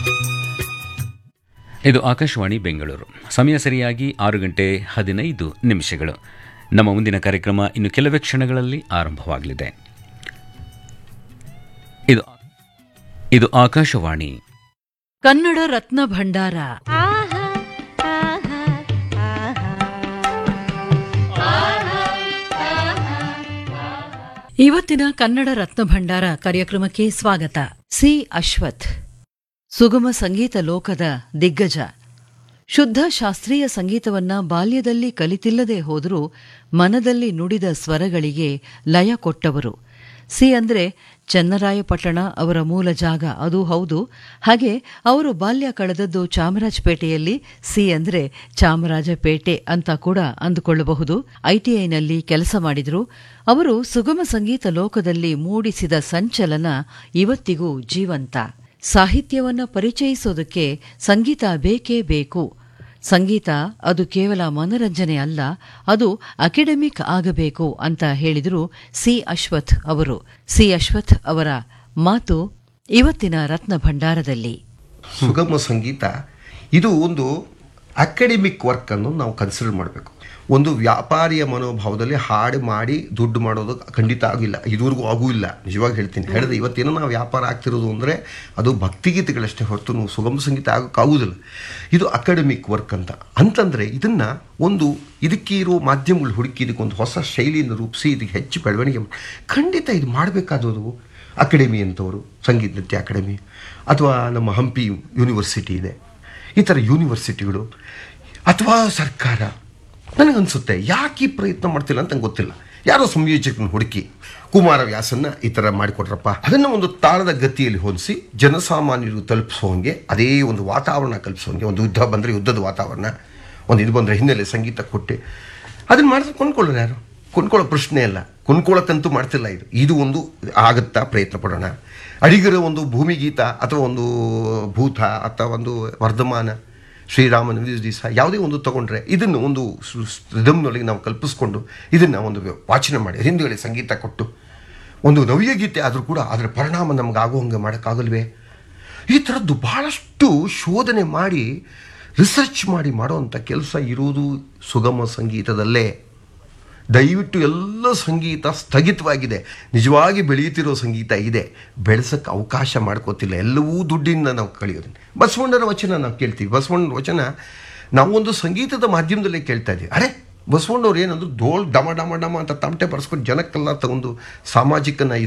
ಇದು ಆಕಾಶವಾಣಿ ಬೆಂಗಳೂರು ಸಮಯ ಸರಿಯಾಗಿ ಆರು ಗಂಟೆ ಹದಿನೈದು ನಿಮಿಷಗಳು ನಮ್ಮ ಮುಂದಿನ ಕಾರ್ಯಕ್ರಮ ಇನ್ನು ಕೆಲವೇ ಕ್ಷಣಗಳಲ್ಲಿ ಆರಂಭವಾಗಲಿದೆ ಇದು ಇದು ಆಕಾಶವಾಣಿ ಕನ್ನಡ ರತ್ನ ಭಂಡಾರ ಇವತ್ತಿನ ಕನ್ನಡ ರತ್ನ ಭಂಡಾರ ಕಾರ್ಯಕ್ರಮಕ್ಕೆ ಸ್ವಾಗತ ಸಿ ಅಶ್ವಥ್ ಸುಗಮ ಸಂಗೀತ ಲೋಕದ ದಿಗ್ಗಜ ಶುದ್ಧ ಶಾಸ್ತ್ರೀಯ ಸಂಗೀತವನ್ನ ಬಾಲ್ಯದಲ್ಲಿ ಕಲಿತಿಲ್ಲದೆ ಹೋದರೂ ಮನದಲ್ಲಿ ನುಡಿದ ಸ್ವರಗಳಿಗೆ ಲಯ ಕೊಟ್ಟವರು ಸಿ ಅಂದ್ರೆ ಚನ್ನರಾಯಪಟ್ಟಣ ಅವರ ಮೂಲ ಜಾಗ ಅದು ಹೌದು ಹಾಗೆ ಅವರು ಬಾಲ್ಯ ಕಳೆದದ್ದು ಚಾಮರಾಜಪೇಟೆಯಲ್ಲಿ ಸಿ ಅಂದ್ರೆ ಚಾಮರಾಜಪೇಟೆ ಅಂತ ಕೂಡ ಅಂದುಕೊಳ್ಳಬಹುದು ಐಟಿಐನಲ್ಲಿ ಕೆಲಸ ಮಾಡಿದ್ರು ಅವರು ಸುಗಮ ಸಂಗೀತ ಲೋಕದಲ್ಲಿ ಮೂಡಿಸಿದ ಸಂಚಲನ ಇವತ್ತಿಗೂ ಜೀವಂತ ಸಾಹಿತ್ಯವನ್ನ ಪರಿಚಯಿಸೋದಕ್ಕೆ ಸಂಗೀತ ಬೇಕೇ ಬೇಕು ಸಂಗೀತ ಅದು ಕೇವಲ ಮನರಂಜನೆ ಅಲ್ಲ ಅದು ಅಕಾಡೆಮಿಕ್ ಆಗಬೇಕು ಅಂತ ಹೇಳಿದರು ಸಿ ಅಶ್ವಥ್ ಅವರು ಸಿ ಅಶ್ವಥ್ ಅವರ ಮಾತು ಇವತ್ತಿನ ರತ್ನ ಭಂಡಾರದಲ್ಲಿ ಸುಗಮ ಸಂಗೀತ ಇದು ಒಂದು ಅಕಾಡೆಮಿಕ್ ವರ್ಕ್ ಅನ್ನು ನಾವು ಕನ್ಸಿಡರ್ ಮಾಡಬೇಕು ಒಂದು ವ್ಯಾಪಾರಿಯ ಮನೋಭಾವದಲ್ಲಿ ಹಾಡು ಮಾಡಿ ದುಡ್ಡು ಮಾಡೋದು ಖಂಡಿತ ಆಗಿಲ್ಲ ಇದುವರೆಗೂ ಆಗೂ ಇಲ್ಲ ನಿಜವಾಗಿ ಹೇಳ್ತೀನಿ ಹೇಳಿದ್ರೆ ಇವತ್ತೇನೋ ನಾವು ವ್ಯಾಪಾರ ಆಗ್ತಿರೋದು ಅಂದರೆ ಅದು ಭಕ್ತಿಗೀತೆಗಳಷ್ಟೇ ಹೊರತು ನಾವು ಸುಗಮ ಸಂಗೀತ ಆಗೋಕ್ಕಾಗೋದಿಲ್ಲ ಇದು ಅಕಾಡೆಮಿಕ್ ವರ್ಕ್ ಅಂತ ಅಂತಂದರೆ ಇದನ್ನು ಒಂದು ಇದಕ್ಕೆ ಇರೋ ಮಾಧ್ಯಮಗಳು ಹುಡುಕಿ ಇದಕ್ಕೊಂದು ಹೊಸ ಶೈಲಿಯನ್ನು ರೂಪಿಸಿ ಇದಕ್ಕೆ ಹೆಚ್ಚು ಬೆಳವಣಿಗೆ ಮಾಡಿ ಖಂಡಿತ ಇದು ಮಾಡಬೇಕಾದದು ಅಕಾಡೆಮಿ ಅಂತವರು ಸಂಗೀತ ನೃತ್ಯ ಅಕಾಡೆಮಿ ಅಥವಾ ನಮ್ಮ ಹಂಪಿ ಯೂನಿವರ್ಸಿಟಿ ಇದೆ ಈ ಥರ ಯೂನಿವರ್ಸಿಟಿಗಳು ಅಥವಾ ಸರ್ಕಾರ ನನಗನ್ಸುತ್ತೆ ಯಾಕೆ ಈ ಪ್ರಯತ್ನ ಮಾಡ್ತಿಲ್ಲ ಅಂತ ನಂಗೆ ಗೊತ್ತಿಲ್ಲ ಯಾರೋ ಸಂಯೋಜಕನ ಹುಡುಕಿ ಕುಮಾರವ್ಯಾಸನ್ನ ಈ ಥರ ಮಾಡಿಕೊಟ್ರಪ್ಪ ಅದನ್ನು ಒಂದು ತಾಳದ ಗತಿಯಲ್ಲಿ ಹೊಂದಿಸಿ ಜನಸಾಮಾನ್ಯರು ತಲುಪಿಸೋಂಗೆ ಅದೇ ಒಂದು ವಾತಾವರಣ ಕಲ್ಪಿಸೋಂಗೆ ಒಂದು ಯುದ್ಧ ಬಂದರೆ ಯುದ್ಧದ ವಾತಾವರಣ ಒಂದು ಇದು ಬಂದರೆ ಹಿನ್ನೆಲೆ ಸಂಗೀತ ಕೊಟ್ಟು ಅದನ್ನು ಮಾಡಿದ್ರೆ ಕೊಂಡ್ಕೊಳ್ಳೋರು ಯಾರು ಕೊಂಡ್ಕೊಳ್ಳೋ ಪ್ರಶ್ನೆ ಅಲ್ಲ ಕೊಂಡ್ಕೊಳ್ಳೋಕ್ಕಂತೂ ಮಾಡ್ತಿಲ್ಲ ಇದು ಇದು ಒಂದು ಆಗುತ್ತಾ ಪ್ರಯತ್ನ ಪಡೋಣ ಅಡಿಗರ ಒಂದು ಭೂಮಿಗೀತ ಅಥವಾ ಒಂದು ಭೂತ ಅಥವಾ ಒಂದು ವರ್ಧಮಾನ ಶ್ರೀರಾಮನ ದಿವಸ ಯಾವುದೇ ಒಂದು ತಗೊಂಡ್ರೆ ಇದನ್ನು ಒಂದು ರಿದಮ್ನೊಳಗೆ ನಾವು ಕಲ್ಪಿಸ್ಕೊಂಡು ಇದನ್ನು ಒಂದು ವಾಚನ ಮಾಡಿ ಹಿಂದುಗಡೆ ಸಂಗೀತ ಕೊಟ್ಟು ಒಂದು ನವ್ಯ ಗೀತೆ ಆದರೂ ಕೂಡ ಅದರ ಪರಿಣಾಮ ನಮ್ಗೆ ಆಗೋ ಹಂಗೆ ಮಾಡೋಕ್ಕಾಗಲ್ವೇ ಈ ಥರದ್ದು ಭಾಳಷ್ಟು ಶೋಧನೆ ಮಾಡಿ ರಿಸರ್ಚ್ ಮಾಡಿ ಮಾಡೋವಂಥ ಕೆಲಸ ಇರುವುದು ಸುಗಮ ಸಂಗೀತದಲ್ಲೇ ದಯವಿಟ್ಟು ಎಲ್ಲ ಸಂಗೀತ ಸ್ಥಗಿತವಾಗಿದೆ ನಿಜವಾಗಿ ಬೆಳೆಯುತ್ತಿರೋ ಸಂಗೀತ ಇದೆ ಬೆಳೆಸೋಕ್ಕೆ ಅವಕಾಶ ಮಾಡ್ಕೋತಿಲ್ಲ ಎಲ್ಲವೂ ದುಡ್ಡಿಂದ ನಾವು ಕಳೆಯೋದು ಬಸವಣ್ಣರ ವಚನ ನಾವು ಕೇಳ್ತೀವಿ ಬಸವಣ್ಣನ ವಚನ ನಾವೊಂದು ಸಂಗೀತದ ಮಾಧ್ಯಮದಲ್ಲೇ ಕೇಳ್ತಾ ಇದ್ದೀವಿ ಅರೆ ಬಸವಣ್ಣವ್ರು ಏನಂದ್ರು ಧೋಳ್ ಡಮ ಡಮ ಡಮ ಅಂತ ತಮಟೆ ಬರ್ಸ್ಕೊಂಡು ಜನಕ್ಕೆಲ್ಲ ತಗೊಂಡು ಸಾಮಾಜಿಕನ